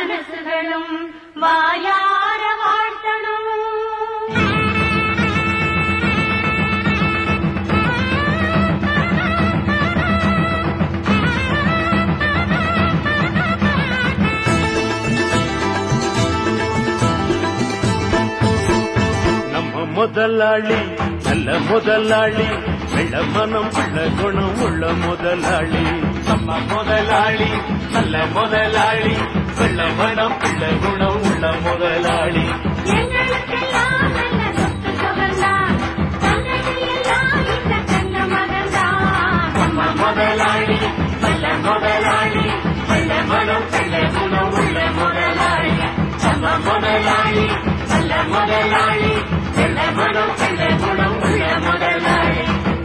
மனசுகளும் வாயார வாழ்த்தணும் நம்ம முதலாளி நல்ல முதலாளி வெள்ள மனம் உள்ள குணம் உள்ள முதலாளி நம்ம முதலாளி நல்ல முதலாளி வெள்ள மனம் உள்ள குணம் உள்ள முதலாளி எங்களுக்கெல்லாம் நல்ல சொத்து சுகந்தான் தங்கதியெல்லாம் இந்த தங்க மகன்தான் நம்ம முதலாளி நல்ல முதலாளி வெள்ள மனம் உள்ள குணம் உள்ள முதலாளி நம்ம முதலாளி நல்ல முதலாளி வெள்ள மனம் உள்ள குணம் உள்ள முதலாளி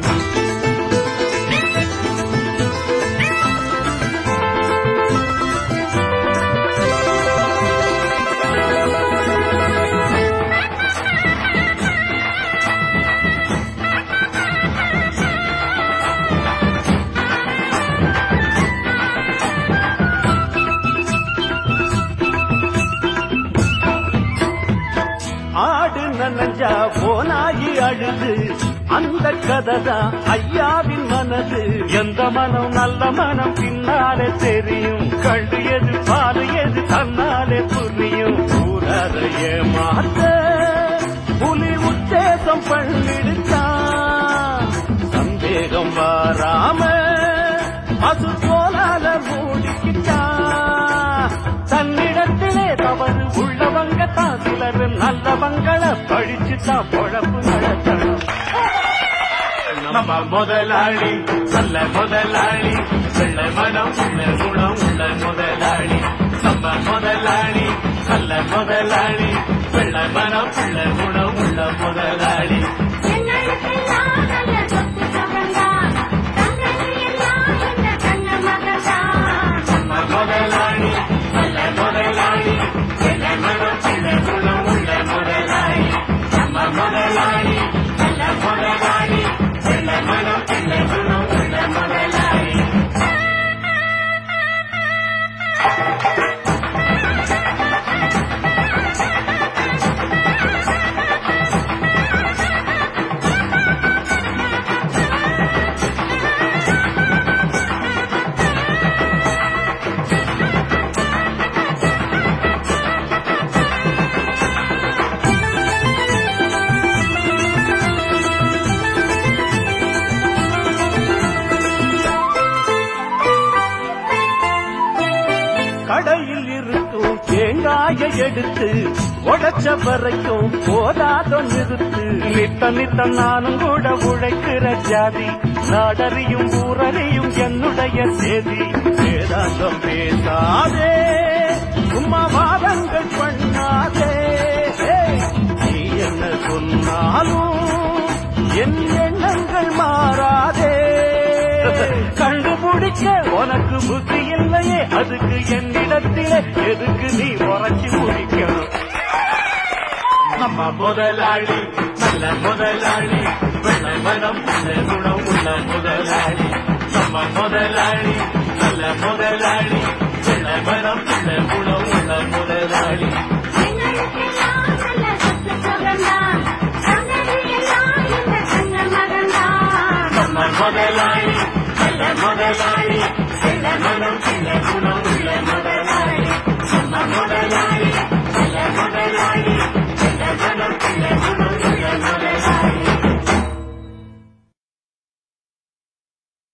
ஆடு நனஞ்சா போனாயி அழுது அந்த கதைதான் ஐயாவின் மனது எந்த மனம் நல்ல மனம் பின்னாலே தெரியும் கண்டு எது பாரு எது தன்னாலே புரியும் ஊரறைய மாத்த புலி உத்தேசம் பண்ணிடுச்சான் சந்தேகம் வராம அது போலால மூடிக்கிட்டான் தன்னிடத்திலே தவறு உள்ளவங்க தான் சிலர் நல்லவங்களை பழிச்சு தான் பொழப்பு நடத்தணும் நம்ம முதலாளி நல்ல முதலாளி வெள்ள மனம் உள்ள குணம் உள்ள முதலாளி நம்ம முதலாளி நல்ல முதலாளி வெள்ள மனம் உள்ள குணம் உள்ள முதலாளி எங்களுக்கெல்லாம் நல்ல சொத்து சுகந்தான் தங்கதியெல்லாம் இந்த தங்க மகன்தான் நம்ம முதலாளி நல்ல முதலாளி வெள்ள மனம் உள்ள குணம் உள்ள முதலாளி நம்ம முதலாளி நல்ல முதலாளி வெள்ள மனம் உள்ள குணம் உள்ள முதலாளி கடையில் இருக்கும் தேங்காய எடுத்து உடைச்ச வரைக்கும் போதாதோ நிறுத்து நித்த நித்த நானும் கூட உழைக்கிற ஜாதி நாடறியும் ஊரறியும் என்னுடைய சேதி வேதாந்தம் பேசாதே சும்மா வாதங்கள் பண்ணாதே ஏய், நீ என்ன சொன்னாலும் என் எண்ணங்கள் மாறாதே கண்டுபிடிக்க உனக்கு புத்தி இல்லையே அதுக்கு என்னிடத்திலே எதுக்கு நீ உரைச்சி முடிக்கணும் நம்ம முதலாளி நல்ல முதலாளி வெள்ள மனம் உள்ள குணம் உள்ள முதலாளி நம்ம முதலாளி நல்ல முதலாளி வெள்ள மனம் உள்ள குணம்